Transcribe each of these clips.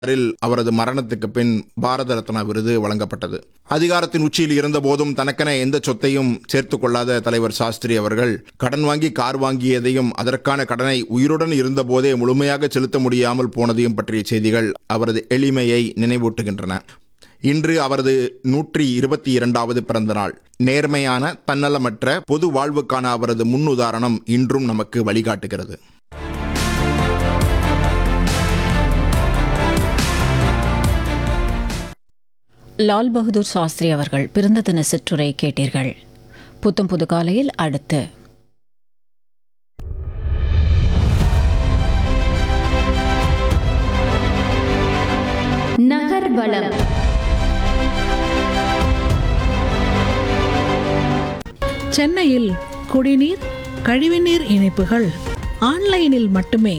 ரில் அவரது மரணத்துக்கு பின் பாரத ரத்னா விருது வழங்கப்பட்டது அதிகாரத்தின் உச்சியில் இருந்தபோதும் தனக்கென எந்த சொத்தையும் சேர்த்துக் கொள்ளாத தலைவர் சாஸ்திரி அவர்கள் கடன் வாங்கி கார் வாங்கியதையும் அதற்கான கடனை உயிருடன் இருந்தபோதே முழுமையாக செலுத்த முடியாமல் போனதையும் பற்றிய செய்திகள் அவரது எளிமையை நினைவூட்டுகின்றன இன்று அவரது நூற்றி இருபத்தி இரண்டாவது பிறந்த நாள் நேர்மையான தன்னலமற்ற பொது வாழ்வுக்கான அவரது முன்னுதாரணம் இன்றும் நமக்கு வழிகாட்டுகிறது லால் பகதூர் சாஸ்திரி அவர்கள் பிறந்த தின சிற்றுரை கேட்டீர்கள் புத்தம் புது காலையில் அடுத்து நகர்வலம் சென்னையில் குடிநீர் கழிவுநீர் இணைப்புகள் ஆன்லைனில் மட்டுமே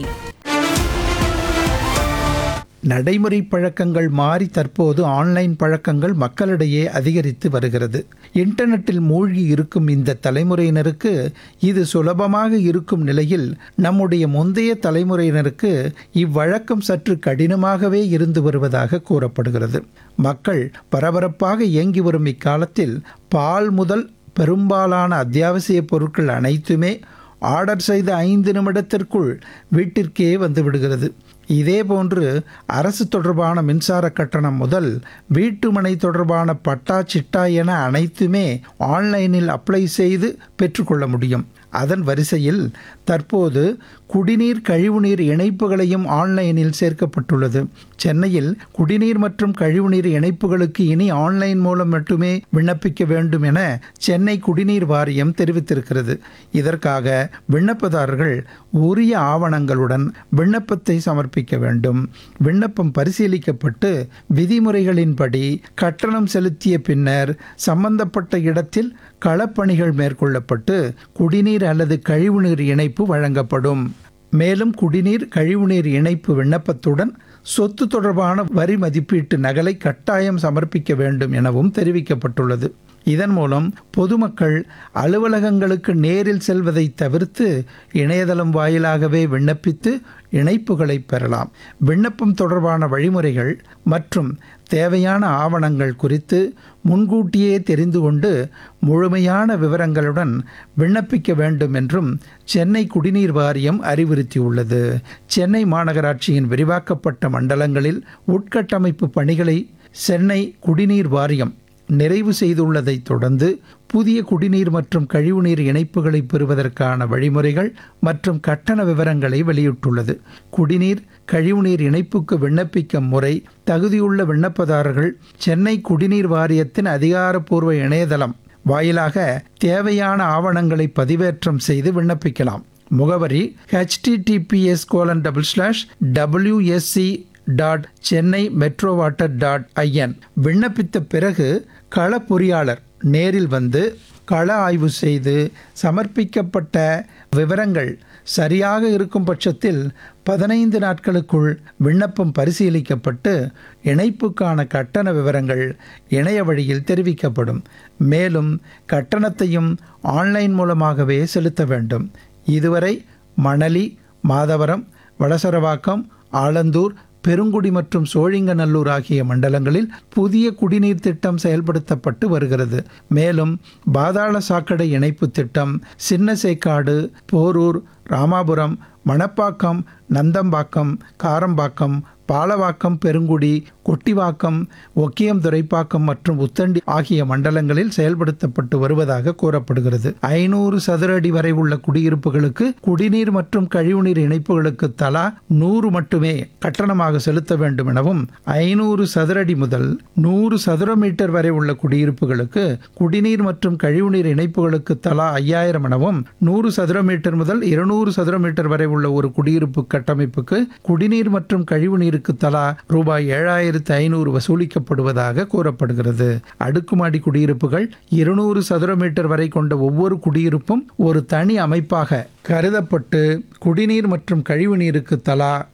நடைமுறை பழக்கங்கள் மாறி தற்போது ஆன்லைன் பழக்கங்கள் மக்களிடையே அதிகரித்து வருகிறது இன்டர்நெட்டில் மூழ்கி இருக்கும் இந்த தலைமுறையினருக்கு இது சுலபமாக இருக்கும் நிலையில் நம்முடைய முந்தைய தலைமுறையினருக்கு இவ்வழக்கம் சற்று கடினமாகவே இருந்து வருவதாக கூறப்படுகிறது மக்கள் பரபரப்பாக இயங்கி வரும் இக்காலத்தில் பால் முதல் பெரும்பாலான அத்தியாவசிய பொருட்கள் அனைத்துமே ஆர்டர் செய்த ஐந்து நிமிடத்திற்குள் வீட்டிற்கே வந்து விடுகிறது இதேபோன்று அரசு தொடர்பான மின்சார கட்டணம் முதல் வீட்டுமனை தொடர்பான பட்டா சிட்டா என அனைத்துமே ஆன்லைனில் அப்ளை செய்து பெற்றுக்கொள்ள முடியும் அதன் வரிசையில் தற்போது குடிநீர் கழிவுநீர் இணைப்புகளையும் ஆன்லைனில் சேர்க்கப்பட்டுள்ளது சென்னையில் குடிநீர் மற்றும் கழிவுநீர் இணைப்புகளுக்கு இனி ஆன்லைன் மூலம் மட்டுமே விண்ணப்பிக்க வேண்டும் என சென்னை குடிநீர் வாரியம் தெரிவித்திருக்கிறது இதற்காக விண்ணப்பதாரர்கள் உரிய ஆவணங்களுடன் விண்ணப்பத்தை சமர்ப்பிக்க வேண்டும் விண்ணப்பம் பரிசீலிக்கப்பட்டு விதிமுறைகளின்படி கட்டணம் செலுத்திய பின்னர் சம்பந்தப்பட்ட இடத்தில் களப்பணிகள் மேற்கொள்ளப்பட்டு குடிநீர் அல்லது கழிவுநீர் இணைப்பு வழங்கப்படும் மேலும் குடிநீர் கழிவுநீர் இணைப்பு விண்ணப்பத்துடன் சொத்து தொடர்பான வரி மதிப்பீட்டு நகலை கட்டாயம் சமர்ப்பிக்க வேண்டும் எனவும் தெரிவிக்கப்பட்டுள்ளது இதன் மூலம் பொதுமக்கள் அலுவலகங்களுக்கு நேரில் செல்வதை தவிர்த்து இணையதளம் வாயிலாகவே விண்ணப்பித்து இணைப்புகளை பெறலாம் விண்ணப்பம் தொடர்பான வழிமுறைகள் மற்றும் தேவையான ஆவணங்கள் குறித்து முன்கூட்டியே தெரிந்து கொண்டு முழுமையான விவரங்களுடன் விண்ணப்பிக்க வேண்டும் என்றும் சென்னை குடிநீர் வாரியம் அறிவுறுத்தியுள்ளது சென்னை மாநகராட்சியின் விரிவாக்கப்பட்ட மண்டலங்களில் உட்கட்டமைப்பு பணிகளை சென்னை குடிநீர் வாரியம் நிறைவு செய்துள்ளதை தொடர்ந்து புதிய குடிநீர் மற்றும் கழிவுநீர் இணைப்புகளை பெறுவதற்கான வழிமுறைகள் மற்றும் கட்டண விவரங்களை வெளியிட்டுள்ளது குடிநீர் கழிவுநீர் இணைப்புக்கு விண்ணப்பிக்கும் முறை தகுதியுள்ள விண்ணப்பதாரர்கள் சென்னை குடிநீர் வாரியத்தின் அதிகாரப்பூர்வ இணையதளம் வாயிலாக தேவையான ஆவணங்களை பதிவேற்றம் செய்து விண்ணப்பிக்கலாம் முகவரி HTTPS colon double slash WSC dot Chennai metro water dot IN விண்ணப்பித்த பிறகு கள பொறியாளர் நேரில் வந்து கள ஆய்வு செய்து சமர்ப்பிக்கப்பட்ட விவரங்கள் சரியாக இருக்கும் பட்சத்தில் பதினைந்து நாட்களுக்குள் விண்ணப்பம் பரிசீலிக்கப்பட்டு இணைப்புக்கான கட்டண விவரங்கள் இணைய வழியில் தெரிவிக்கப்படும் மேலும் கட்டணத்தையும் ஆன்லைன் மூலமாகவே செலுத்த வேண்டும் இதுவரை மணலி மாதவரம் வடசரவாக்கம் ஆலந்தூர் பெருங்குடி மற்றும் சோழிங்கநல்லூர் ஆகிய மண்டலங்களில் புதிய குடிநீர் திட்டம் செயல்படுத்தப்பட்டு வருகிறது மேலும் பாதாள சாக்கடை இணைப்பு திட்டம் சின்னசேக்காடு போரூர் ராமாபுரம் மணப்பாக்கம் நந்தம்பாக்கம் காரம்பாக்கம் பாலவாக்கம் பெருங்குடி கொட்டிவாக்கம் ஒக்கியம் துறைப்பாக்கம் மற்றும் உத்தண்டி ஆகிய மண்டலங்களில் செயல்படுத்தப்பட்டு வருவதாக கூறப்படுகிறது ஐநூறு சதுர அடி வரை உள்ள குடியிருப்புகளுக்கு குடிநீர் மற்றும் கழிவுநீர் இணைப்புகளுக்கு தலா நூறு மட்டுமே கட்டணமாக செலுத்த வேண்டும் எனவும் ஐநூறு சதுர அடி முதல் நூறு சதுர மீட்டர் வரை உள்ள குடியிருப்புகளுக்கு குடிநீர் மற்றும் கழிவுநீர் இணைப்புகளுக்கு தலா ஐயாயிரம் எனவும் நூறு சதுர மீட்டர் முதல் இருநூறு சதுர மீட்டர் வரை உள்ள ஒரு குடியிருப்பு கட்டமைப்புக்கு குடிநீர் மற்றும் கழிவுநீருக்கு தலா ரூபாய் ஏழாயிரத்து ஐநூறு வசூலிக்கப்படுவதாக கூறப்படுகிறது அடுக்குமாடி குடியிருப்புகள் இருநூறு சதுர மீட்டர் வரை கொண்ட ஒவ்வொரு குடியிருப்பும் ஒரு தனி அமைப்பாக கருதப்பட்டு குடிநீர் மற்றும் கழிவுநீருக்கு தலா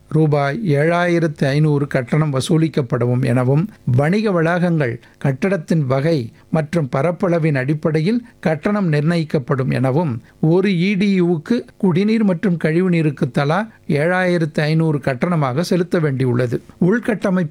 ரூபாய் ஏழாயிரத்து ஐநூறு கட்டணம் வசூலிக்கப்படும் எனவும் வணிக வளாகங்கள் கட்டடத்தின் வகை மற்றும் பரப்பளவின் அடிப்படையில் கட்டணம் நிர்ணயிக்கப்படும் எனவும் ஒரு இடியுவுக்கு குடிநீர் மற்றும் கழிவுநீருக்கு தலா ஏழாயிரத்து ஐநூறு கட்டணமாக செலுத்த வேண்டியுள்ளது உள்கட்டமைப்பு